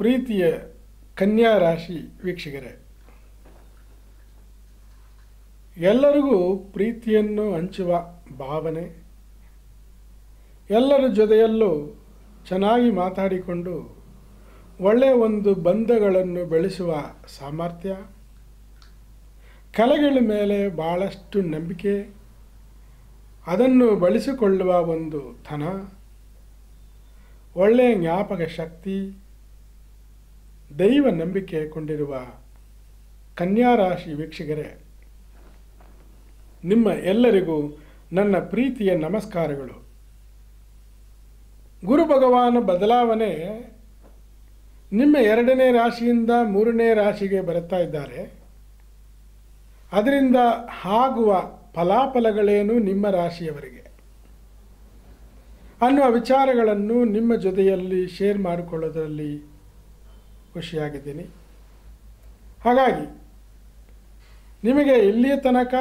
ಪ್ರೀತಿಯ ಕನ್ಯಾ ರಾಶಿ ವೀಕ್ಷಕರೇ ಎಲ್ಲರಿಗೂ ಪ್ರೀತಿಯನ್ನು ಹಂಚುವ ಭಾವನೆ ಎಲ್ಲರ ಜೊತೆಯಲ್ಲೂ ಚೆನ್ನಾಗಿ ಮಾತಾಡಿಕೊಂಡು ಒಳ್ಳೆಯ ಒಂದು ಬಂಧಗಳನ್ನು ಬೆಳೆಸುವ ಸಾಮರ್ಥ್ಯ ಕಲೆಗಳ ಮೇಲೆ ಭಾಳಷ್ಟು ನಂಬಿಕೆ ಅದನ್ನು ಬಳಸಿಕೊಳ್ಳುವ ಒಂದು ಥನ ಒಳ್ಳೆಯ ಜ್ಞಾಪಕ ಶಕ್ತಿ ದೈವ ನಂಬಿಕೆ ಕೊಂಡಿರುವ ಕನ್ಯಾ ರಾಶಿ ವೀಕ್ಷಕರೇ ನಿಮ್ಮ ಎಲ್ಲರಿಗೂ ನನ್ನ ಪ್ರೀತಿಯ ನಮಸ್ಕಾರಗಳು ಗುರು ಭಗವಾನ ಬದಲಾವಣೆ ನಿಮ್ಮ ಎರಡನೇ ರಾಶಿಯಿಂದ ಮೂರನೇ ರಾಶಿಗೆ ಬರುತ್ತಾ ಇದ್ದಾರೆ ಅದರಿಂದ ಆಗುವ ಫಲಾಫಲಗಳೇನು ನಿಮ್ಮ ರಾಶಿಯವರಿಗೆ ಅನ್ನುವ ವಿಚಾರಗಳನ್ನು ನಿಮ್ಮ ಜೊತೆಯಲ್ಲಿ ಶೇರ್ ಮಾಡಿಕೊಳ್ಳೋದರಲ್ಲಿ ಖುಷಿಯಾಗಿದ್ದೀನಿ ಹಾಗಾಗಿ ನಿಮಗೆ ಇಲ್ಲಿಯ ತನಕ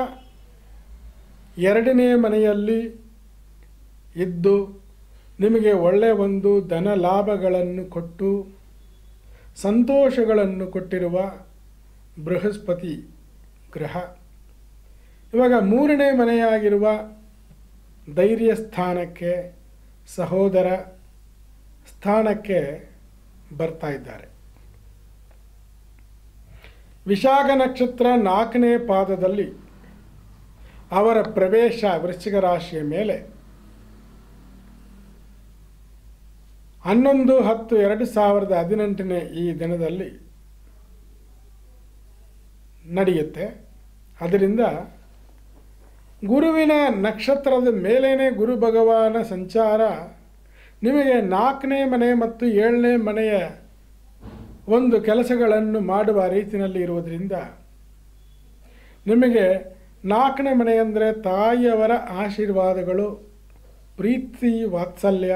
ಎರಡನೇ ಮನೆಯಲ್ಲಿ ಇದ್ದು ನಿಮಗೆ ಒಳ್ಳೆಯ ಒಂದು ಧನ ಲಾಭಗಳನ್ನು ಕೊಟ್ಟು ಸಂತೋಷಗಳನ್ನು ಕೊಟ್ಟಿರುವ ಬೃಹಸ್ಪತಿ ಗ್ರಹ ಇವಾಗ ಮೂರನೇ ಮನೆಯಾಗಿರುವ ಧೈರ್ಯ ಸ್ಥಾನಕ್ಕೆ ಸಹೋದರ ಸ್ಥಾನಕ್ಕೆ ಬರ್ತಾ ಇದ್ದಾರೆ ವಿಶಾಖ ನಕ್ಷತ್ರ ನಾಲ್ಕನೇ ಪಾದದಲ್ಲಿ ಅವರ ಪ್ರವೇಶ ವೃಶ್ಚಿಕ ರಾಶಿಯ ಮೇಲೆ ಹನ್ನೊಂದು ಹತ್ತು ಎರಡು ಸಾವಿರದ ಹದಿನೆಂಟನೇ ಈ ದಿನದಲ್ಲಿ ನಡೆಯುತ್ತೆ ಅದರಿಂದ ಗುರುವಿನ ನಕ್ಷತ್ರದ ಮೇಲೇನೆ ಗುರು ಭಗವಾನ ಸಂಚಾರ ನಿಮಗೆ ನಾಲ್ಕನೇ ಮನೆ ಮತ್ತು ಏಳನೇ ಮನೆಯ ಒಂದು ಕೆಲಸಗಳನ್ನು ಮಾಡುವ ರೀತಿಯಲ್ಲಿ ಇರುವುದರಿಂದ ನಿಮಗೆ ನಾಲ್ಕನೇ ಮನೆ ಅಂದರೆ ತಾಯಿಯವರ ಆಶೀರ್ವಾದಗಳು ಪ್ರೀತಿ ವಾತ್ಸಲ್ಯ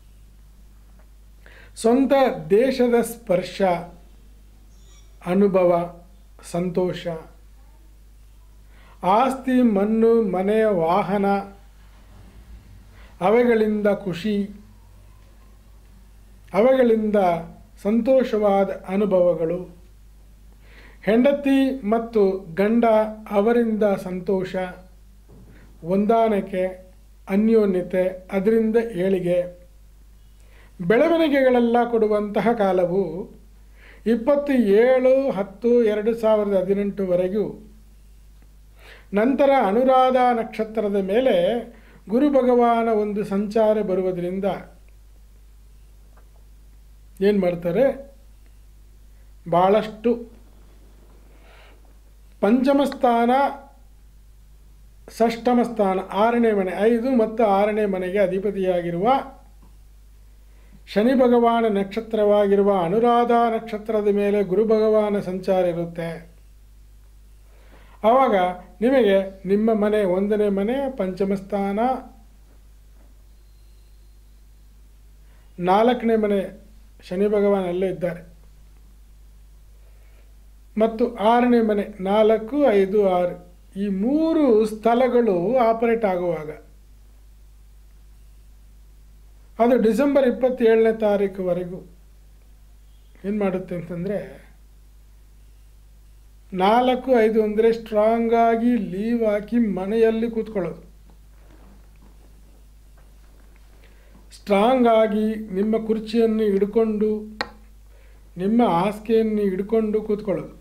ಸ್ವಂತ ದೇಶದ ಸ್ಪರ್ಶ ಅನುಭವ ಸಂತೋಷ ಆಸ್ತಿ ಮಣ್ಣು ಮನೆ ವಾಹನ ಅವೆಗಳಿಂದ ಖುಷಿ ಅವೆಗಳಿಂದ ಸಂತೋಷವಾದ ಅನುಭವಗಳು ಹೆಂಡತಿ ಮತ್ತು ಗಂಡ ಅವರಿಂದ ಸಂತೋಷ ಹೊಂದಾಣಿಕೆ ಅನ್ಯೋನ್ಯತೆ ಅದರಿಂದ ಏಳಿಗೆ ಬೆಳವಣಿಗೆಗಳೆಲ್ಲ ಕೊಡುವಂತಹ ಕಾಲವು ಇಪ್ಪತ್ತು ಏಳು ಹತ್ತು ಎರಡು ಸಾವಿರದ ಹದಿನೆಂಟುವರೆಗೂ ನಂತರ ಅನುರಾಧ ನಕ್ಷತ್ರದ ಮೇಲೆ ಗುರು ಭಗವಾನ ಒಂದು ಸಂಚಾರ ಬರುವುದರಿಂದ ಏನು ಮಾಡ್ತಾರೆ ಭಾಳಷ್ಟು ಪಂಚಮ ಸ್ಥಾನ ಷಷ್ಠಮ ಸ್ಥಾನ ಆರನೇ ಮನೆ ಐದು ಮತ್ತು ಆರನೇ ಮನೆಗೆ ಅಧಿಪತಿಯಾಗಿರುವ ಶನಿ ಭಗವಾನ ನಕ್ಷತ್ರವಾಗಿರುವ ಅನುರಾಧ ನಕ್ಷತ್ರದ ಮೇಲೆ ಗುರು ಭಗವಾನ ಸಂಚಾರ ಇರುತ್ತೆ ಆವಾಗ ನಿಮಗೆ ನಿಮ್ಮ ಮನೆ ಒಂದನೇ ಮನೆ ಪಂಚಮ ಸ್ಥಾನ ನಾಲ್ಕನೇ ಮನೆ ಶನಿ ಭಗವಾನ್ ಅಲ್ಲೇ ಇದ್ದಾರೆ ಮತ್ತು ಆರನೇ ಮನೆ ನಾಲ್ಕು ಐದು ಆರು ಈ ಮೂರು ಸ್ಥಳಗಳು ಆಪರೇಟ್ ಆಗುವಾಗ ಅದು ಡಿಸೆಂಬರ್ ಇಪ್ಪತ್ತೇಳನೇ ತಾರೀಕುವರೆಗೂ ಏನು ಮಾಡುತ್ತೆ ಅಂತಂದರೆ ನಾಲ್ಕು ಐದು ಅಂದರೆ ಸ್ಟ್ರಾಂಗ್ ಆಗಿ ಲೀವ್ ಹಾಕಿ ಮನೆಯಲ್ಲಿ ಕೂತ್ಕೊಳ್ಳೋದು ಸ್ಟ್ರಾಂಗ್ ಆಗಿ ನಿಮ್ಮ ಕುರ್ಚಿಯನ್ನು ಹಿಡ್ಕೊಂಡು ನಿಮ್ಮ ಹಾಸಿಗೆಯನ್ನು ಹಿಡ್ಕೊಂಡು ಕೂತ್ಕೊಳ್ಳೋದು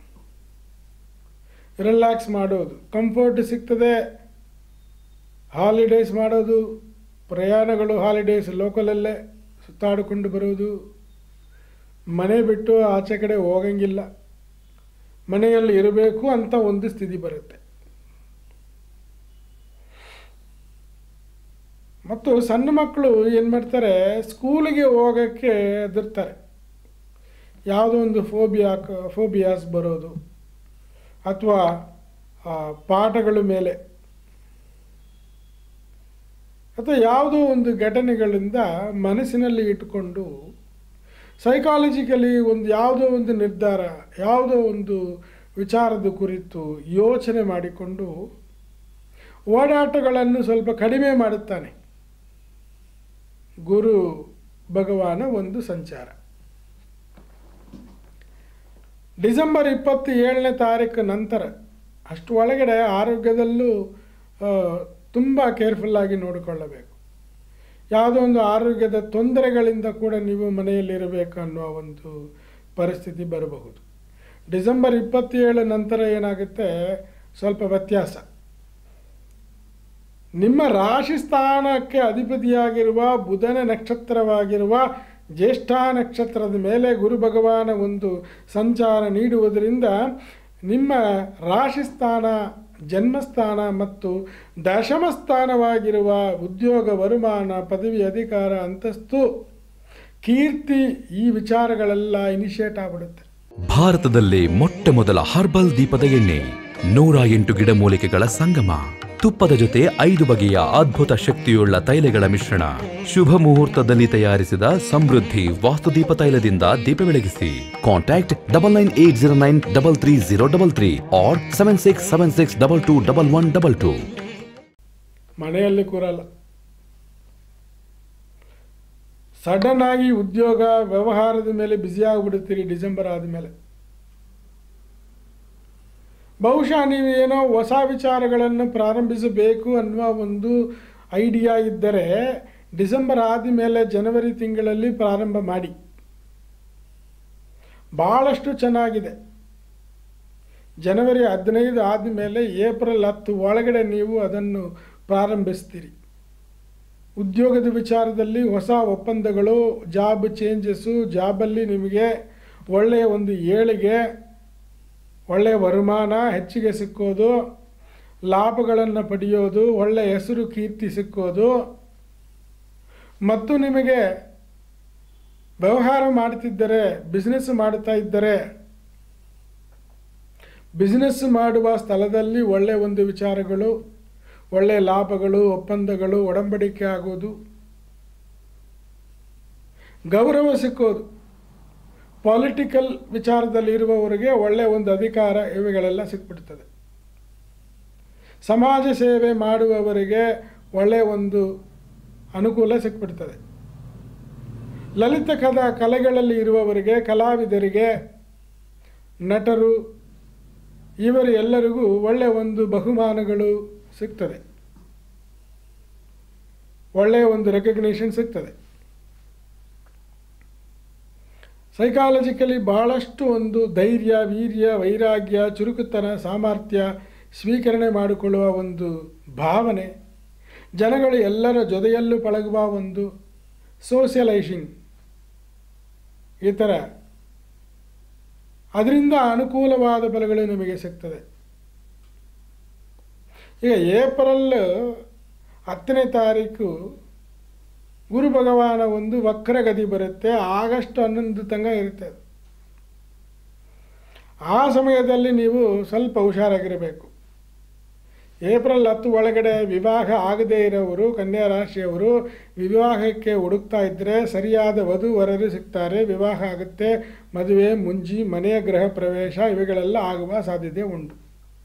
ರಿಲ್ಯಾಕ್ಸ್ ಮಾಡೋದು ಕಂಫರ್ಟ್ ಸಿಗ್ತದೆ ಹಾಲಿಡೇಸ್ ಮಾಡೋದು ಪ್ರಯಾಣಗಳು ಹಾಲಿಡೇಸ್ ಲೋಕಲಲ್ಲೇ ಸುತ್ತಾಡಿಕೊಂಡು ಬರೋದು ಮನೆ ಬಿಟ್ಟು ಆಚೆ ಕಡೆ ಹೋಗಂಗಿಲ್ಲ ಮನೆಯಲ್ಲಿ ಇರಬೇಕು ಅಂತ ಒಂದು ಸ್ಥಿತಿ ಬರುತ್ತೆ ಮತ್ತು ಸಣ್ಣ ಮಕ್ಕಳು ಏನು ಮಾಡ್ತಾರೆ ಸ್ಕೂಲಿಗೆ ಹೋಗೋಕ್ಕೆ ಹೆದರ್ತಾರೆ ಯಾವುದೋ ಒಂದು ಫೋಬಿಯಾಕ್ ಫೋಬಿಯಾಸ್ ಬರೋದು ಅಥವಾ ಪಾಠಗಳ ಮೇಲೆ ಅಥವಾ ಯಾವುದೋ ಒಂದು ಘಟನೆಗಳಿಂದ ಮನಸ್ಸಿನಲ್ಲಿ ಇಟ್ಟುಕೊಂಡು ಸೈಕಾಲಜಿಕಲಿ ಒಂದು ಯಾವುದೋ ಒಂದು ನಿರ್ಧಾರ ಯಾವುದೋ ಒಂದು ವಿಚಾರದ ಕುರಿತು ಯೋಚನೆ ಮಾಡಿಕೊಂಡು ಓಡಾಟಗಳನ್ನು ಸ್ವಲ್ಪ ಕಡಿಮೆ ಮಾಡುತ್ತಾನೆ ಗುರು ಭಗವಾನ ಒಂದು ಸಂಚಾರ ಡಿಸೆಂಬರ್ ಇಪ್ಪತ್ತ ಏಳನೇ ತಾರೀಕು ನಂತರ ಅಷ್ಟು ಒಳಗಡೆ ಆರೋಗ್ಯದಲ್ಲೂ ತುಂಬ ಕೇರ್ಫುಲ್ಲಾಗಿ ನೋಡಿಕೊಳ್ಳಬೇಕು ಯಾವುದೋ ಒಂದು ಆರೋಗ್ಯದ ತೊಂದರೆಗಳಿಂದ ಕೂಡ ನೀವು ಮನೆಯಲ್ಲಿರಬೇಕು ಅನ್ನುವ ಒಂದು ಪರಿಸ್ಥಿತಿ ಬರಬಹುದು ಡಿಸೆಂಬರ್ ಇಪ್ಪತ್ತೇಳು ನಂತರ ಏನಾಗುತ್ತೆ ಸ್ವಲ್ಪ ವ್ಯತ್ಯಾಸ ನಿಮ್ಮ ರಾಶಿ ಸ್ಥಾನಕ್ಕೆ ಅಧಿಪತಿಯಾಗಿರುವ ಬುಧನ ನಕ್ಷತ್ರವಾಗಿರುವ ಜ್ಯೇಷ್ಠ ನಕ್ಷತ್ರದ ಮೇಲೆ ಗುರು ಭಗವಾನ ಒಂದು ಸಂಚಾರ ನೀಡುವುದರಿಂದ ನಿಮ್ಮ ರಾಶಿ ಸ್ಥಾನ ಜನ್ಮಸ್ಥಾನ ಮತ್ತು ದಶಮ ಸ್ಥಾನವಾಗಿರುವ ಉದ್ಯೋಗ ವರುಮಾನ ಪದವಿ ಅಧಿಕಾರ ಅಂತಸ್ತು ಕೀರ್ತಿ ಈ ವಿಚಾರಗಳೆಲ್ಲ ಇನಿಷಿಯೇಟ್ ಆಗ್ಬಿಡುತ್ತೆ ಭಾರತದಲ್ಲೇ ಮೊಟ್ಟ ಮೊದಲ ಹರ್ಬಲ್ ದೀಪದ ಎಣ್ಣೆ ನೂರ ಎಂಟು ಗಿಡಮೂಲಿಕೆಗಳ ಸಂಗಮ ತುಪ್ಪದ ಜೊತೆ ಐದು ಬಗೆಯ ಅದ್ಭುತ ಶಕ್ತಿಯುಳ್ಳ ತೈಲಗಳ ಮಿಶ್ರಣ ಶುಭ ಮುಹೂರ್ತದಲ್ಲಿ ತಯಾರಿಸಿದ ಸಮೃದ್ಧಿ ವಾಸ್ತುದೀಪ ತೈಲದಿಂದ ದೀಪ ಬೆಳಗಿಸಿ contact double nine eight zero nine double three zero double three or seven six seven six double two double one double two ಮನೆಯಲ್ಲಿ ಕೂರಲ್ಲ ಸಡನ್ ಆಗಿ ಉದ್ಯೋಗ ವ್ಯವಹಾರದ ಮೇಲೆ ಬ್ಯುಸಿ ಆಗಿಬಿಡುತ್ತೀರಿ ಡಿಸೆಂಬರ್ ಆದಮೇಲೆ ಬಹುಶಃ ನೀವು ಏನೋ ಹೊಸ ವಿಚಾರಗಳನ್ನು ಪ್ರಾರಂಭಿಸಬೇಕು ಅನ್ನುವ ಒಂದು ಐಡಿಯಾ ಇದ್ದರೆ ಡಿಸೆಂಬರ್ ಆದಮೇಲೆ ಜನವರಿ ತಿಂಗಳಲ್ಲಿ ಪ್ರಾರಂಭ ಮಾಡಿ ಭಾಳಷ್ಟು ಚೆನ್ನಾಗಿದೆ ಜನವರಿ ಹದಿನೈದು ಆದಮೇಲೆ ಏಪ್ರಿಲ್ ಹತ್ತು ಒಳಗಡೆ ನೀವು ಅದನ್ನು ಪ್ರಾರಂಭಿಸ್ತೀರಿ ಉದ್ಯೋಗದ ವಿಚಾರದಲ್ಲಿ ಹೊಸ ಒಪ್ಪಂದಗಳು ಜಾಬ್ ಚೇಂಜಸ್ಸು ಜಾಬಲ್ಲಿ ನಿಮಗೆ ಒಳ್ಳೆಯ ಒಂದು ಏಳಿಗೆ ಒಳ್ಳೆಯ ವರುಮಾನ ಹೆಚ್ಚಿಗೆ ಸಿಕ್ಕೋದು ಲಾಭಗಳನ್ನು ಪಡೆಯೋದು ಒಳ್ಳೆಯ ಹೆಸರು ಕೀರ್ತಿ ಸಿಕ್ಕೋದು ಮತ್ತು ನಿಮಗೆ ವ್ಯವಹಾರ ಮಾಡ್ತಿದ್ದರೆ ಬಿಸ್ನೆಸ್ ಮಾಡ್ತಾ ಇದ್ದರೆ ಬಿಸ್ನೆಸ್ ಮಾಡುವ ಸ್ಥಳದಲ್ಲಿ ಒಳ್ಳೆಯ ಒಂದು ವಿಚಾರಗಳು ಒಳ್ಳೆಯ ಲಾಭಗಳು ಒಪ್ಪಂದಗಳು ಒಡಂಬಡಿಕೆ ಆಗೋದು ಗೌರವ ಸಿಕ್ಕೋದು ಪೊಲಿಟಿಕಲ್ ವಿಚಾರದಲ್ಲಿ ಇರುವವರಿಗೆ ಒಳ್ಳೆಯ ಒಂದು ಅಧಿಕಾರ ಇವುಗಳೆಲ್ಲ ಸಿಕ್ಬಿಡ್ತದೆ ಸಮಾಜ ಸೇವೆ ಮಾಡುವವರಿಗೆ ಒಳ್ಳೆಯ ಒಂದು ಅನುಕೂಲ ಸಿಕ್ಬಿಡ್ತದೆ ಲಲಿತ ಕದ ಕಲೆಗಳಲ್ಲಿ ಇರುವವರಿಗೆ ಕಲಾವಿದರಿಗೆ ನಟರು ಇವರು ಎಲ್ಲರಿಗೂ ಒಳ್ಳೆಯ ಒಂದು ಬಹುಮಾನಗಳು ಸಿಗ್ತದೆ ಒಳ್ಳೆಯ ಒಂದು ರೆಕಗ್ನೇಷನ್ ಸಿಗ್ತದೆ ಸೈಕಾಲಜಿಕಲಿ ಬಹಳಷ್ಟು ಒಂದು ಧೈರ್ಯ ವೀರ್ಯ ವೈರಾಗ್ಯ ಚುರುಕುತನ ಸಾಮರ್ಥ್ಯ ಸ್ವೀಕರಣೆ ಮಾಡಿಕೊಳ್ಳುವ ಒಂದು ಭಾವನೆ ಜನಗಳು ಎಲ್ಲರ ಜೊತೆಯಲ್ಲೂ ಪಳಗುವ ಒಂದು ಸೋಷಿಯಲೈಸಿಂಗ್ ಈ ಥರ ಅದರಿಂದ ಅನುಕೂಲವಾದ ಫಲಗಳು ನಿಮಗೆ ಸಿಗ್ತದೆ ಈಗ ಏಪ್ರಿಲ್ ಹತ್ತನೇ ತಾರೀಕು ಗುರು ಭಗವಾನ ಒಂದು ವಕ್ರಗತಿ ಬರುತ್ತೆ ಆಗಸ್ಟ್ ಹನ್ನೊಂದು ತನಕ ಇರುತ್ತೆ ಅದು. ಆ ಸಮಯದಲ್ಲಿ ನೀವು ಸ್ವಲ್ಪ ಹುಷಾರಾಗಿರಬೇಕು ಏಪ್ರಿಲ್ ಹತ್ತು ಒಳಗಡೆ ವಿವಾಹ ಆಗದೇ ಇರೋವರು ಕನ್ಯಾ ರಾಶಿಯವರು ವಿವಾಹಕ್ಕೆ ಹುಡುಕ್ತಾ ಇದ್ದರೆ ಸರಿಯಾದ ವಧು ವರರು ಸಿಗ್ತಾರೆ ವಿವಾಹ ಆಗುತ್ತೆ ಮದುವೆ ಮುಂಜಿ ಮನೆಯ ಗೃಹ ಪ್ರವೇಶ ಇವುಗಳೆಲ್ಲ ಆಗುವ ಸಾಧ್ಯತೆ ಉಂಟು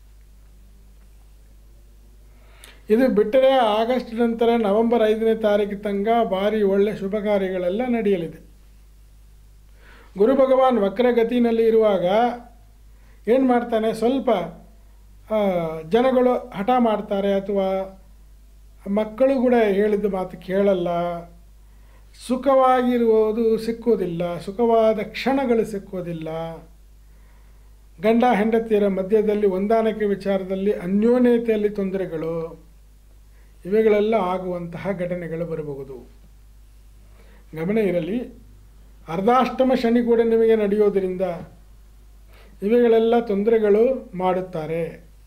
ಇದು ಬಿಟ್ಟರೆ ಆಗಸ್ಟ್ ನಂತರ ನವೆಂಬರ್ ಐದನೇ ತಾರೀಕು ತನಕ ಭಾರಿ ಒಳ್ಳೆ ಶುಭ ಕಾರ್ಯಗಳೆಲ್ಲ ನಡೆಯಲಿದೆ ಗುರು ಭಗವಾನ್ ವಕ್ರಗತಿನಲ್ಲಿ ಇರುವಾಗ ಏನು ಮಾಡ್ತಾನೆ ಸ್ವಲ್ಪ ಆ, ಜನಗಳು ಹಠ ಮಾಡ್ತಾರೆ ಅಥವಾ ಮಕ್ಕಳು ಕೂಡ ಹೇಳಿದ ಮಾತು ಕೇಳಲ್ಲ ಸುಖವಾಗಿರುವುದು ಸಿಕ್ಕೋದಿಲ್ಲ ಸುಖವಾದ ಕ್ಷಣಗಳು ಸಿಕ್ಕೋದಿಲ್ಲ ಗಂಡ ಹೆಂಡತಿಯರ ಮಧ್ಯದಲ್ಲಿ ಹೊಂದಾಣಿಕೆ ವಿಚಾರದಲ್ಲಿ ಅನ್ಯೋನ್ಯತೆಯಲ್ಲಿ ತೊಂದರೆಗಳು ಇವುಗಳೆಲ್ಲ ಆಗುವಂತಹ ಘಟನೆಗಳು ಬರಬಹುದು ಗಮನ ಇರಲಿ ಅರ್ಧಾಷ್ಟಮ ಶನಿ ಕೂಡ ನಿಮಗೆ ನಡೆಯೋದರಿಂದ ಇವುಗಳೆಲ್ಲ ತೊಂದರೆಗಳು ಮಾಡುತ್ತಾರೆ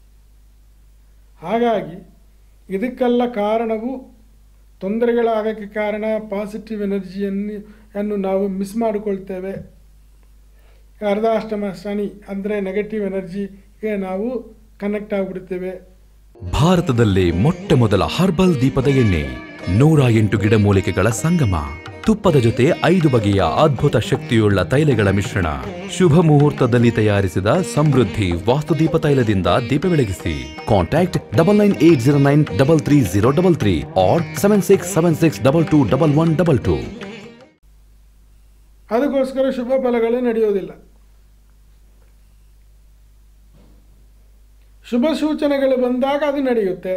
ಹಾಗಾಗಿ ಇದಕ್ಕೆಲ್ಲ ಕಾರಣವು ತೊಂದರೆಗಳಾಗಕ್ಕೆ ಕಾರಣ ಪಾಸಿಟಿವ್ ಎನರ್ಜಿಯನ್ನು ಅನ್ನು ನಾವು ಮಿಸ್ ಮಾಡಿಕೊಳ್ತೇವೆ ಅರ್ಧಾಷ್ಟಮ ಶನಿ ಅಂದರೆ ನೆಗೆಟಿವ್ ಎನರ್ಜಿಗೆ ನಾವು ಕನೆಕ್ಟ್ ಆಗಿಬಿಡ್ತೇವೆ ಭಾರತದಲ್ಲೇ ಮೊಟ್ಟ ಮೊದಲ ಹರ್ಬಲ್ ದೀಪದ ಎಣ್ಣೆ ನೂರ ಎಂಟು ಗಿಡಮೂಲಿಕೆಗಳ ಸಂಗಮ ತುಪ್ಪದ ಜೊತೆ ಐದು ಬಗೆಯ ಅದ್ಭುತ ಶಕ್ತಿಯುಳ್ಳ ತೈಲಗಳ ಮಿಶ್ರಣ ಶುಭ ಮುಹೂರ್ತದಲ್ಲಿ ತಯಾರಿಸಿದ ಸಮೃದ್ಧಿ ವಾಸ್ತುದೀಪ ತೈಲದಿಂದ ದೀಪ ಬೆಳಗಿಸಿ contact double nine eight zero nine double three zero double three or seven six seven six double two double one double two ಅದಕ್ಕೋಸ್ಕರ ಶುಭ ಫಲಗಳು ನಡೆಯೋದಿಲ್ಲ ಶುಭ ಸೂಚನೆಗಳು ಬಂದಾಗ ಅದು ನಡೆಯುತ್ತೆ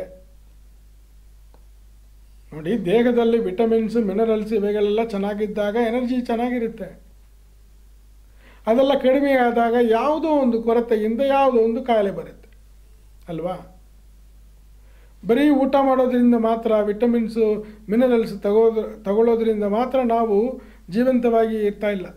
ನೋಡಿ ದೇಹದಲ್ಲಿ ವಿಟಮಿನ್ಸ್ ಮಿನರಲ್ಸ್ ಇವೆಗಳೆಲ್ಲ ಚೆನ್ನಾಗಿದ್ದಾಗ ಎನರ್ಜಿ ಚೆನ್ನಾಗಿರುತ್ತೆ ಅದೆಲ್ಲ ಕಡಿಮೆ ಆದಾಗ ಯಾವುದೋ ಒಂದು ಕೊರತೆಯಿಂದ ಯಾವುದೋ ಒಂದು ಕಾಯಿಲೆ ಬರುತ್ತೆ ಅಲ್ವಾ ಬರೀ ಊಟ ಮಾಡೋದ್ರಿಂದ ಮಾತ್ರ ವಿಟಮಿನ್ಸು ಮಿನರಲ್ಸ್ ತಗೋದ್ರ ತಗೊಳ್ಳೋದ್ರಿಂದ ಮಾತ್ರ ನಾವು ಜೀವಂತವಾಗಿ ಇರ್ತಾ ಇಲ್ಲ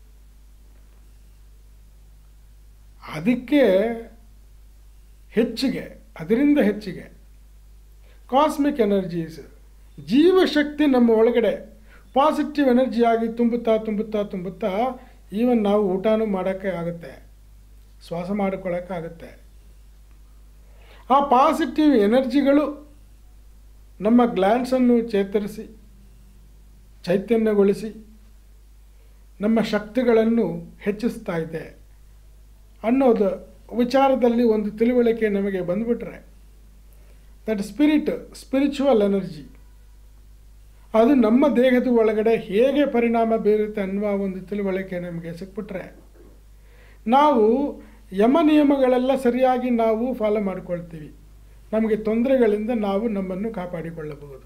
ಅದಕ್ಕೆ ಹೆಚ್ಚಿಗೆ ಅದರಿಂದ ಹೆಚ್ಚಿಗೆ ಕಾಸ್ಮಿಕ್ ಎನರ್ಜೀಸ್ ಜೀವಶಕ್ತಿ ನಮ್ಮ ಒಳಗಡೆ ಪಾಸಿಟಿವ್ ಎನರ್ಜಿಯಾಗಿ ತುಂಬುತ್ತಾ ತುಂಬುತ್ತಾ ತುಂಬುತ್ತಾ ಈವನ್ ನಾವು ಊಟನೂ ಮಾಡೋಕ್ಕೆ ಆಗುತ್ತೆ ಶ್ವಾಸ ಮಾಡಿಕೊಳ್ಳೋಕ್ಕಾಗುತ್ತೆ ಆ ಪಾಸಿಟಿವ್ ಎನರ್ಜಿಗಳು ನಮ್ಮ ಗ್ಲ್ಯಾಂಡ್ಸನ್ನು ಚೇತರಿಸಿ ಚೈತನ್ಯಗೊಳಿಸಿ ನಮ್ಮ ಶಕ್ತಿಗಳನ್ನು ಹೆಚ್ಚಿಸ್ತಾ ಇದೆ ಅನ್ನೋದು ವಿಚಾರದಲ್ಲಿ ಒಂದು ತಿಳುವಳಿಕೆ ನಮಗೆ ಬಂದುಬಿಟ್ರೆ ದಟ್ ಸ್ಪಿರಿಟ್ ಸ್ಪಿರಿಚುವಲ್ ಎನರ್ಜಿ ಅದು ನಮ್ಮ ದೇಹದ ಒಳಗಡೆ ಹೇಗೆ ಪರಿಣಾಮ ಬೀರುತ್ತೆ ಅನ್ನುವ ಒಂದು ತಿಳುವಳಿಕೆ ನಮಗೆ ಸಿಕ್ಬಿಟ್ರೆ ನಾವು ಯಮ ನಿಯಮಗಳೆಲ್ಲ ಸರಿಯಾಗಿ ನಾವು ಫಾಲೋ ಮಾಡಿಕೊಳ್ತೀವಿ ನಮಗೆ ತೊಂದರೆಗಳಿಂದ ನಾವು ನಮ್ಮನ್ನು ಕಾಪಾಡಿಕೊಳ್ಳಬಹುದು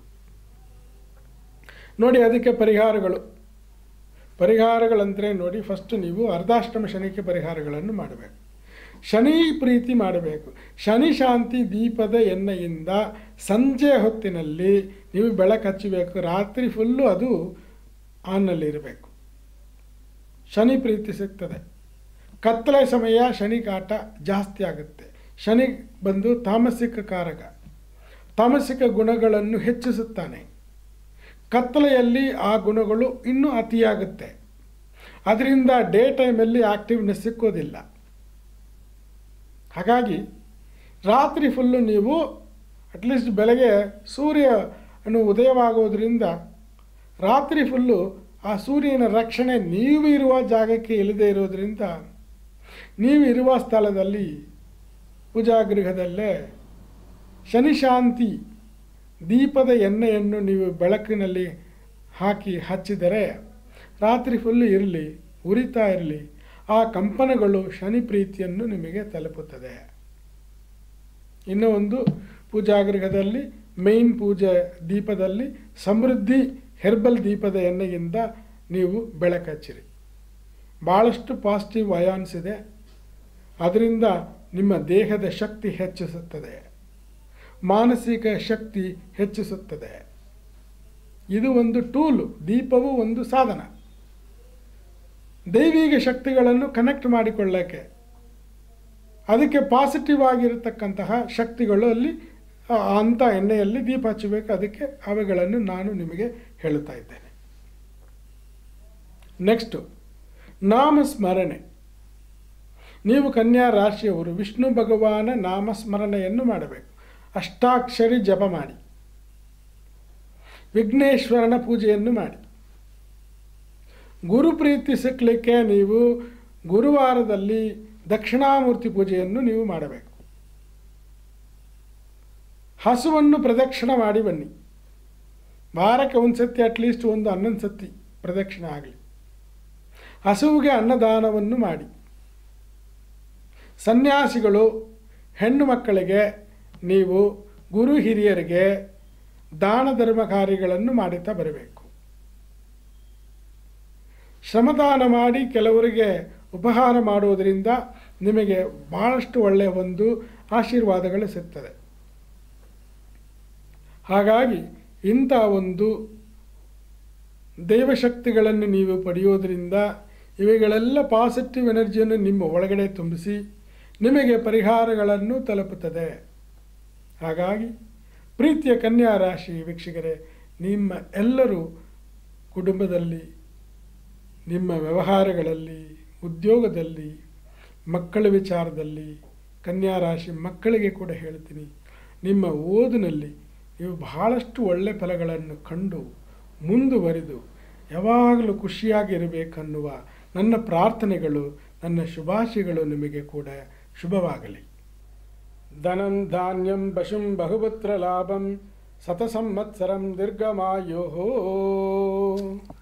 ನೋಡಿ ಅದಕ್ಕೆ ಪರಿಹಾರಗಳು ಪರಿಹಾರಗಳಂದರೆ ನೋಡಿ ಫಸ್ಟ್ ನೀವು ಅರ್ಧಾಷ್ಟಮ ಶನಿಗೆ ಪರಿಹಾರಗಳನ್ನು ಮಾಡಬೇಕು ಶನಿ ಪ್ರೀತಿ ಮಾಡಬೇಕು ಶನಿ ಶಾಂತಿ ದೀಪದ ಎಣ್ಣೆಯಿಂದ ಸಂಜೆ ಹೊತ್ತಿನಲ್ಲಿ ನೀವು ಬೆಳಕು ಹಚ್ಚಬೇಕು ರಾತ್ರಿ ಫುಲ್ಲು ಅದು ಆನ್ನಲ್ಲಿ ಇರಬೇಕು ಶನಿ ಪ್ರೀತಿ ಸಿಗ್ತದೆ ಕತ್ತಲೆ ಸಮಯ ಶನಿ ಕಾಟ ಜಾಸ್ತಿ ಆಗುತ್ತೆ ಶನಿ ಬಂದು ತಾಮಸಿಕ ಕಾರಕ ತಾಮಸಿಕ ಗುಣಗಳನ್ನು ಹೆಚ್ಚಿಸುತ್ತಾನೆ ಕತ್ತಲೆಯಲ್ಲಿ ಆ ಗುಣಗಳು ಇನ್ನೂ ಅತಿಯಾಗುತ್ತೆ ಅದರಿಂದ ಡೇ ಟೈಮಲ್ಲಿ ಆ್ಯಕ್ಟಿವ್ನೆಸ್ ಸಿಕ್ಕೋದಿಲ್ಲ ಹಾಗಾಗಿ ರಾತ್ರಿ ಫುಲ್ಲು ನೀವು ಅಟ್ಲೀಸ್ಟ್ ಬೆಳಗ್ಗೆ ಸೂರ್ಯ ಅನ್ನು ಉದಯವಾಗೋದ್ರಿಂದ ರಾತ್ರಿ ಫುಲ್ಲು ಆ ಸೂರ್ಯನ ರಕ್ಷಣೆ ನೀವು ಇರುವ ಜಾಗಕ್ಕೆ ಇಲ್ಲದೆ ಇರೋದ್ರಿಂದ ನೀವು ಇರುವ ಸ್ಥಳದಲ್ಲಿ ಪೂಜಾಗೃಹದಲ್ಲೇ ಶನಿಶಾಂತಿ ದೀಪದ ಎಣ್ಣೆಯನ್ನು ನೀವು ಬೆಳಕಿನಲ್ಲಿ ಹಾಕಿ ಹಚ್ಚಿದರೆ ರಾತ್ರಿ ಫುಲ್ಲು ಇರಲಿ ಉರಿತಾ ಇರಲಿ ಆ ಕಂಪನಗಳು ಶನಿ ಪ್ರೀತಿಯನ್ನು ನಿಮಗೆ ತಲುಪುತ್ತದೆ ಇನ್ನು ಒಂದು ಪೂಜಾಗೃಹದಲ್ಲಿ ಮೇನ್ ಪೂಜೆ ದೀಪದಲ್ಲಿ ಸಮೃದ್ಧಿ ಹೆರ್ಬಲ್ ದೀಪದ ಎಣ್ಣೆಯಿಂದ ನೀವು ಬೆಳಕಚ್ಚಿರಿ ಭಾಳಷ್ಟು ಪಾಸಿಟಿವ್ ಅಯಾನ್ಸ್ ಇದೆ ಅದರಿಂದ ನಿಮ್ಮ ದೇಹದ ಶಕ್ತಿ ಹೆಚ್ಚಿಸುತ್ತದೆ ಮಾನಸಿಕ ಶಕ್ತಿ ಹೆಚ್ಚಿಸುತ್ತದೆ ಇದು ಒಂದು ಟೂಲು ದೀಪವು ಒಂದು ಸಾಧನ ದೈವಿಕ ಶಕ್ತಿಗಳನ್ನು ಕನೆಕ್ಟ್ ಮಾಡಿಕೊಳ್ಳೋಕ್ಕೆ ಅದಕ್ಕೆ ಪಾಸಿಟಿವ್ ಆಗಿರತಕ್ಕಂತಹ ಶಕ್ತಿಗಳು ಅಲ್ಲಿ ಆ, ಅಂಥ ಎಣ್ಣೆಯಲ್ಲಿ ದೀಪ ಹಚ್ಚಬೇಕು ಅದಕ್ಕೆ ಅವುಗಳನ್ನು ನಾನು ನಿಮಗೆ ಹೇಳುತ್ತಾ ಇದ್ದೇನೆ ನೆಕ್ಸ್ಟು ನಾಮಸ್ಮರಣೆ ನೀವು ಕನ್ಯಾ ರಾಶಿಯವರು ವಿಷ್ಣು ಭಗವಾನ ನಾಮಸ್ಮರಣೆಯನ್ನು ಮಾಡಬೇಕು ಅಷ್ಟಾಕ್ಷರಿ ಜಪ ಮಾಡಿ ವಿಘ್ನೇಶ್ವರನ ಪೂಜೆಯನ್ನು ಮಾಡಿ ಗುರು ಪ್ರೀತಿ ಸಿಕ್ಕಲಿಕ್ಕೆ ನೀವು ಗುರುವಾರದಲ್ಲಿ ದಕ್ಷಿಣಾಮೂರ್ತಿ ಪೂಜೆಯನ್ನು ನೀವು ಮಾಡಬೇಕು ಹಸುವನ್ನು ಪ್ರದಕ್ಷಿಣ ಮಾಡಿ ಬನ್ನಿ ವಾರಕ್ಕೆ ಒಂದು ಸತಿ ಅಟ್ಲೀಸ್ಟ್ ಒಂದು ಹನ್ನೊಂದು ಸತಿ ಪ್ರದಕ್ಷಿಣೆ ಆಗಲಿ ಹಸುವಿಗೆ ಅನ್ನದಾನವನ್ನು ಮಾಡಿ ಸನ್ಯಾಸಿಗಳು ಹೆಣ್ಣು ಮಕ್ಕಳಿಗೆ ನೀವು ಗುರು ಹಿರಿಯರಿಗೆ ದಾನ ಧರ್ಮ ಕಾರ್ಯಗಳನ್ನು ಮಾಡುತ್ತಾ ಬರಬೇಕು ಶ್ರಮದಾನ ಮಾಡಿ ಕೆಲವರಿಗೆ ಉಪಹಾರ ಮಾಡುವುದರಿಂದ ನಿಮಗೆ ಭಾಳಷ್ಟು ಒಳ್ಳೆಯ ಒಂದು ಆಶೀರ್ವಾದಗಳು ಸಿಗ್ತದೆ ಹಾಗಾಗಿ ಇಂಥ ಒಂದು ದೈವಶಕ್ತಿಗಳನ್ನು ನೀವು ಪಡೆಯೋದರಿಂದ ಇವುಗಳೆಲ್ಲ ಪಾಸಿಟಿವ್ ಎನರ್ಜಿಯನ್ನು ನಿಮ್ಮ ಒಳಗಡೆ ತುಂಬಿಸಿ ನಿಮಗೆ ಪರಿಹಾರಗಳನ್ನು ತಲುಪುತ್ತದೆ ಹಾಗಾಗಿ ಪ್ರೀತಿಯ ಕನ್ಯಾ ರಾಶಿ ವೀಕ್ಷಕರೇ ನಿಮ್ಮ ಎಲ್ಲರೂ ಕುಟುಂಬದಲ್ಲಿ ನಿಮ್ಮ ವ್ಯವಹಾರಗಳಲ್ಲಿ ಉದ್ಯೋಗದಲ್ಲಿ ಮಕ್ಕಳ ವಿಚಾರದಲ್ಲಿ ಕನ್ಯಾ ರಾಶಿ ಮಕ್ಕಳಿಗೆ ಕೂಡ ಹೇಳ್ತೀನಿ ನಿಮ್ಮ ಓದಿನಲ್ಲಿ ನೀವು ಬಹಳಷ್ಟು ಒಳ್ಳೆ ಫಲಗಳನ್ನು ಕಂಡು ಮುಂದುವರಿದು ಯಾವಾಗಲೂ ಖುಷಿಯಾಗಿರಬೇಕನ್ನುವ ನನ್ನ ಪ್ರಾರ್ಥನೆಗಳು ನನ್ನ ಶುಭಾಶಯಗಳು ನಿಮಗೆ ಕೂಡ ಶುಭವಾಗಲಿ ಧನಂ ಧಾನ್ಯಂ ಪಶುಂ ಬಹುಪುತ್ರ ಲಾಭಂ ಸತ ಸಂವತ್ಸರಂ ದೀರ್ಘಮಾಯೋ